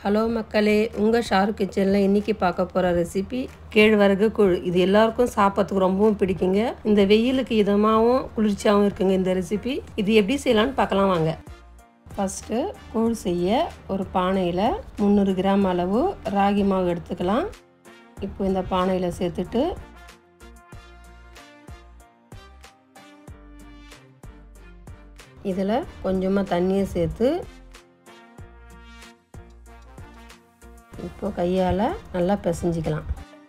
hello மக்களே உங்கள் ஷாருக் கிச்சனில் இன்றைக்கி பார்க்க போகிற ரெசிபி கேழ்வரகு கூழ் இது எல்லாருக்கும் சாப்பிட்றதுக்கு ரொம்பவும் பிடிக்குங்க இந்த வெயிலுக்கு இதமாகவும் குளிர்ச்சியாகவும் இருக்குங்க இந்த ரெசிபி இது எப்படி செய்யலாம்னு பார்க்கலாம் வாங்க ஃபஸ்ட்டு கூழ் செய்ய ஒரு பானையில் முந்நூறு கிராம் அளவு ராகி மாவு எடுத்துக்கலாம் இப்போ இந்த பானையில் சேர்த்துட்டு இதில் கொஞ்சமாக தண்ணியை சேர்த்து இப்போ கையால் நல்லா பிசைஞ்சிக்கலாம்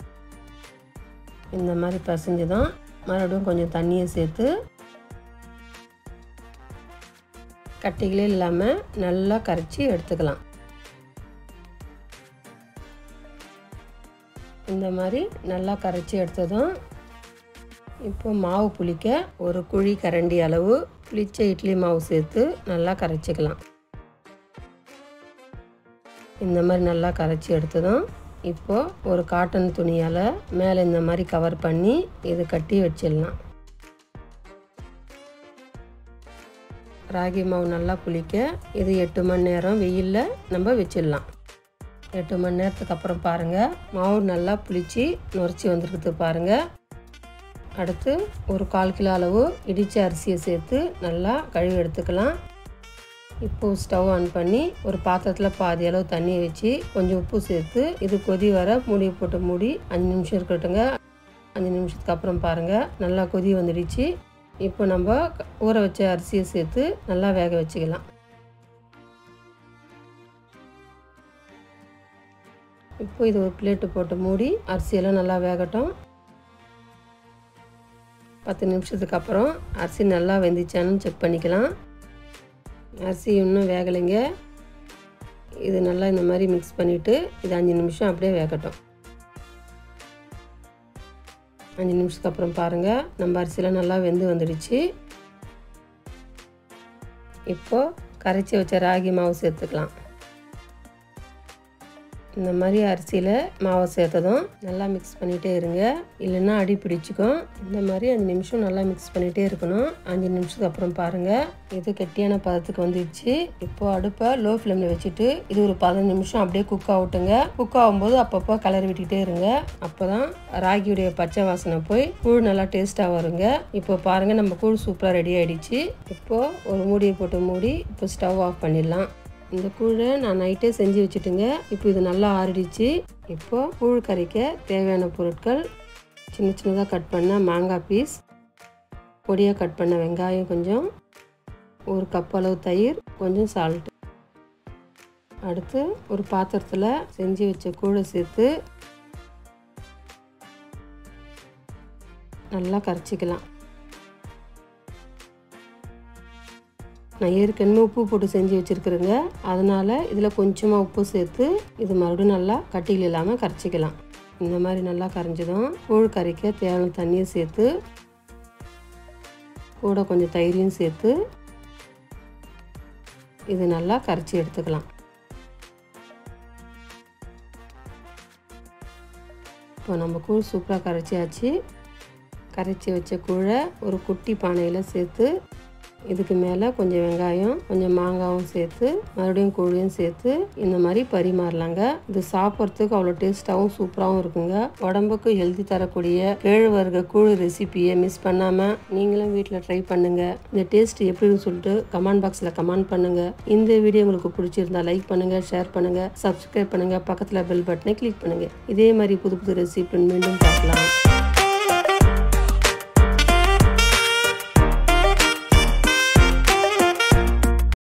இந்த மாதிரி பிசைஞ்சு தான் மறுபடியும் கொஞ்சம் தண்ணியை சேர்த்து கட்டிகளே இல்லாமல் நல்லா கரைச்சி எடுத்துக்கலாம் இந்த மாதிரி நல்லா கரைச்சி எடுத்ததும் இப்போ மாவு புளிக்க ஒரு குழி கரண்டி அளவு புளிச்ச இட்லி மாவு சேர்த்து நல்லா கரைச்சிக்கலாம் இந்த மாதிரி நல்லா கரைச்சி எடுத்ததும் இப்போது ஒரு காட்டன் துணியால் மேலே இந்த மாதிரி கவர் பண்ணி இது கட்டி வச்சிடலாம் ராகி மாவு நல்லா புளிக்க இது எட்டு மணி நேரம் வெயிலில் நம்ம வச்சிடலாம் எட்டு மணி நேரத்துக்கு அப்புறம் பாருங்கள் மாவு நல்லா புளிச்சு நுரைச்சி வந்துருக்குது பாருங்கள் அடுத்து ஒரு கால் கிலோ அளவு இடித்த அரிசியை சேர்த்து நல்லா கழுவி எடுத்துக்கலாம் இப்போது ஸ்டவ் ஆன் பண்ணி ஒரு பாத்திரத்தில் பாதி அளவு தண்ணியை வச்சு கொஞ்சம் உப்பு சேர்த்து இது கொதி வர மூடி போட்டு மூடி அஞ்சு நிமிஷம் இருக்கட்டுங்க அஞ்சு நிமிஷத்துக்கு அப்புறம் பாருங்கள் நல்லா கொதி வந்துடுச்சு இப்போ நம்ம ஊற வச்ச அரிசியை சேர்த்து நல்லா வேக வச்சுக்கலாம் இப்போ இது ஒரு பிளேட்டு போட்டு மூடி அரிசியெல்லாம் நல்லா வேகட்டும் பத்து நிமிஷத்துக்கு அப்புறம் அரிசி நல்லா வெந்துச்சான்னு செக் பண்ணிக்கலாம் அரிசி இன்னும் வேகலைங்க இது நல்லா இந்த மாதிரி மிக்ஸ் பண்ணிவிட்டு இது அஞ்சு நிமிஷம் அப்படியே வேகட்டும் அஞ்சு நிமிஷத்துக்கு அப்புறம் பாருங்கள் நம்ம அரிசிலாம் நல்லா வெந்து வந்துடுச்சு இப்போது கரைச்சி வச்ச ராகி மாவு சேர்த்துக்கலாம் இந்த மாதிரி அரிசியில் மாவை சேர்த்ததும் நல்லா மிக்ஸ் பண்ணிகிட்டே இருங்க இல்லைன்னா அடி பிடிச்சிக்கும் இந்த மாதிரி அஞ்சு நிமிஷம் நல்லா மிக்ஸ் பண்ணிகிட்டே இருக்கணும் அஞ்சு நிமிஷத்துக்கு அப்புறம் பாருங்கள் இது கெட்டியான பதத்துக்கு வந்துடுச்சு இப்போ அடுப்பை லோ ஃப்ளேமில் வச்சுட்டு இது ஒரு பதினஞ்சு நிமிஷம் அப்படியே குக் ஆகட்டுங்க குக் ஆகும்போது அப்பப்போ கலர் விட்டுக்கிட்டே இருங்க அப்போ தான் ராகியுடைய பச்சை வாசனை போய் கூழ் நல்லா டேஸ்ட்டாக வருங்க இப்போ பாருங்கள் நம்ம கூழ் சூப்பராக ரெடி ஆகிடுச்சு இப்போது ஒரு மூடியை போட்டு மூடி இப்போ ஸ்டவ் ஆஃப் பண்ணிடலாம் இந்த கூழை நான் நைட்டே செஞ்சு வச்சுட்டுங்க இப்போ இது நல்லா ஆறிடுச்சு இப்போது கூழ் கறிக்க தேவையான பொருட்கள் சின்ன சின்னதாக கட் பண்ண மாங்காய் பீஸ் பொடியாக கட் பண்ண வெங்காயம் கொஞ்சம் ஒரு கப் அளவு தயிர் கொஞ்சம் சால்ட் அடுத்து ஒரு பாத்திரத்தில் செஞ்சு வச்ச கூழை சேர்த்து நல்லா கரைச்சிக்கலாம் நான் ஏற்கனவே உப்பு போட்டு செஞ்சு வச்சுருக்குறேங்க அதனால் இதில் கொஞ்சமாக உப்பு சேர்த்து இது மறுபடியும் நல்லா கட்டிகள் இல்லாமல் கரைச்சிக்கலாம் இந்த மாதிரி நல்லா கரைஞ்சதும் கூழ் கரைக்க தேவையான தண்ணியை சேர்த்து கூட கொஞ்சம் தயிரையும் சேர்த்து இது நல்லா கரைச்சி எடுத்துக்கலாம் இப்போ நம்ம கூழ் சூப்பராக கரைச்சியாச்சு கரைச்சி வச்ச கூழை ஒரு குட்டி பானையில் சேர்த்து இதுக்கு மேலே கொஞ்சம் வெங்காயம் கொஞ்சம் மாங்காயும் சேர்த்து மறுபடியும் கூழையும் சேர்த்து இந்த மாதிரி பரிமாறலாங்க இது சாப்பிட்றதுக்கு அவ்வளோ டேஸ்ட்டாகவும் சூப்பராகவும் இருக்குங்க உடம்புக்கு ஹெல்த்தி தரக்கூடிய கேழ்வரகு கூழ் ரெசிப்பியை மிஸ் பண்ணாமல் நீங்களும் வீட்டில் ட்ரை பண்ணுங்கள் இந்த டேஸ்ட் எப்படின்னு சொல்லிட்டு கமெண்ட் பாக்ஸில் கமெண்ட் பண்ணுங்கள் இந்த வீடியோ உங்களுக்கு பிடிச்சிருந்தா லைக் பண்ணுங்கள் ஷேர் பண்ணுங்கள் சப்ஸ்கிரைப் பண்ணுங்கள் பக்கத்தில் பெல் பட்டனை கிளிக் பண்ணுங்கள் இதே மாதிரி புது புது ரெசிபி மீண்டும் பார்க்கலாம்